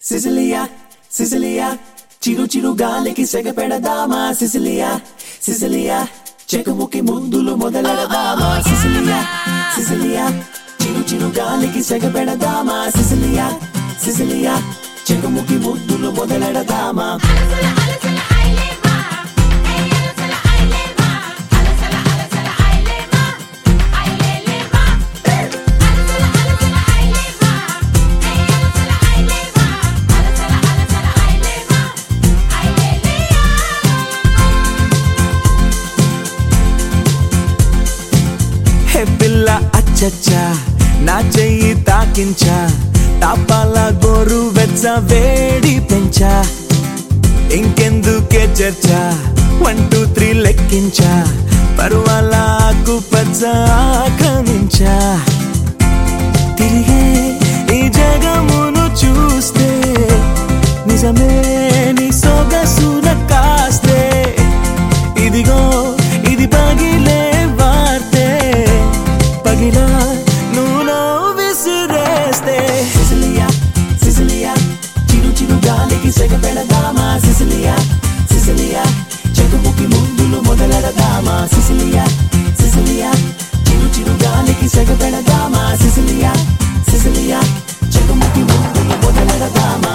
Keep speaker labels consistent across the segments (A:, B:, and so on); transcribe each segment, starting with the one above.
A: Cecilia Cecilia చిరు చిరు గాలికి సెగ పెడదామా సిసిలియా సిసిలియా చెకుముకి ముద్దులు మొదలెడదామా సిసిలియా సిసిలియా చిరు చిరు గాలికి సెగ పెడదామా సిసిలియా సిసిలియా చెకుముకి ముద్దులు మొదలెడదామా
B: హే పిల్ల అచ్చచ్చా నా చెయ్యి తాకించా తాపాల గోరు వెచ్చ వేడి పెంచా ఇంకెందుకే చర్చ వన్ టూ త్రీ లెక్కించా పర్వాల ఆకు పచ్చ ఆక్రమించా తిరిగే ఈ జగమును చూస్తే నిజమే నీ సొగసున కాస్తే ఇదిగో ఇది పగిలే వార్తే పగిలా నువ్వు విసిరేస్తే
A: సిసిలియా సిసిలియా చిరు చిరు గాలికి సెగ పెడదామా సిసిలియా సిసిలియా చెకుముకి ముద్దులు మొదలెడదామా సిసిలియా సిసిలియా చిరు చిరు గాలికి సెగ పెడదామా సిసిలియా సిసిలియా చెకుముకి ముద్దులు మొదలెడదామా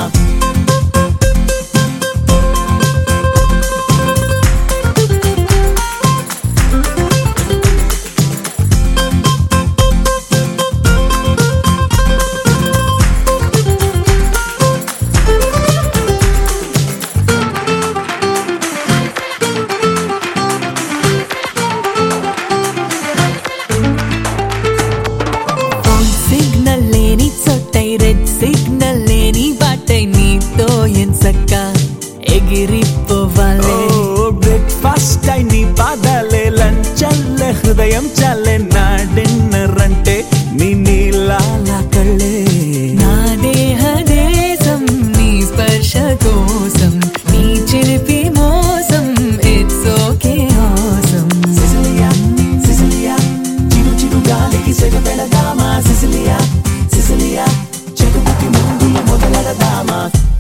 C: ఫోన్ సిగ్నల్ లేని చోటై రెడ్ సిగ్నల్ లేని బాటై నీతో ఎంచక్క ఎగిరిపోవాలే
B: బ్రేక్ఫాస్ట్ అయి నీ పాదాలే లంచ్ అల్లే హృదయం చాలే నా డిన్నర్ అంటే నీ నీలాల కళ్ళే
C: నా దేహ దేశం నీ స్పర్శ కోసం నీ చిలిపి మోసం it's okay awesome
A: Cecilia Cecilia చిరు చిరు గాలికి సెగ పెడదామా సిసిలియా సిసిలియా చెకుముకి ముద్దులు మొదలెడదామా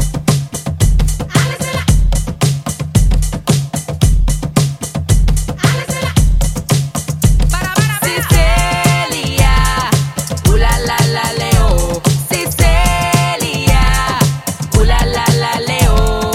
D: Sicilia, ooh la la la leo. Sicilia, ooh la la la leo.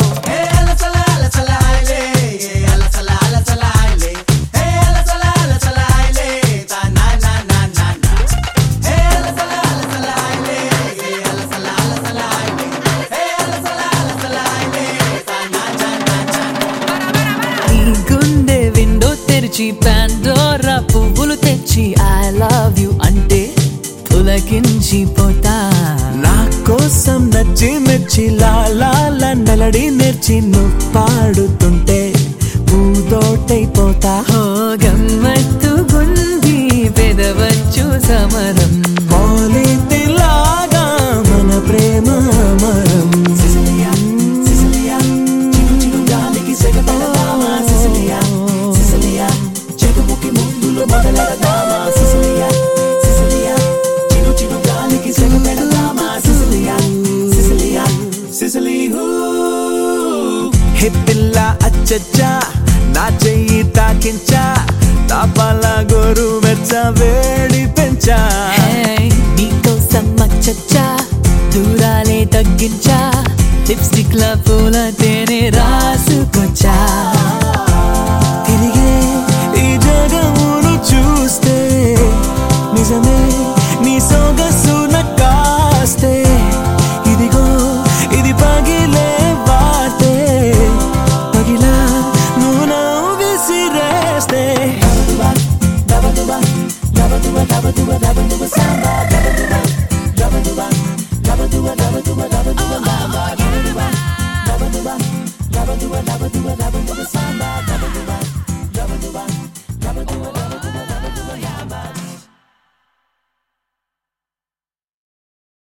C: నీ గుండె విండో తెరిచి పాండోరా పువ్వులు తెచ్చి ఐ లవ్ యు అంటే పులకించిపోతా
B: నా కోసం నచ్చి మెచ్చి లాలా లండలడి నేర్చి నువ్వు పాడుతుంటే పూదోటైపోతా
C: ఓ గమ్మత్తు గుంది పెదవచ్చు సమరం
B: పోలితిలాగా మన ప్రేమ మరం
A: సిసిలియా సిసిలియా చిరు చిరు గాలికి సెగ పెడదామా సిసిలియా సిసిలియా చెకుముకి ముద్దులు మొదలెడదామా సిసిలియా సిసిలియా చిరు చిరు గాలికి సెగ పెడదామా సిసిలియా సిసిలియా సిసిలి హూ
B: హే పిల్ల అచ్చచ్చా నా చెయ్యి తాకించా తాపాల గోరు మెచ్చ వేడి పెంచా
C: Hey, నీకోసం మచ్చచ్చా దూరాలే తగ్గించా లిప్స్టిక్ ల పూల తేనె రాసుకొచ్చా
B: తిరిగే ఈ జగమును చూస్తే నిజమే నీ సొగసున కాస్తే ఇదిగో ఇది పగిలే వార్తే పగిలా నువ్వు విసిరేస్తే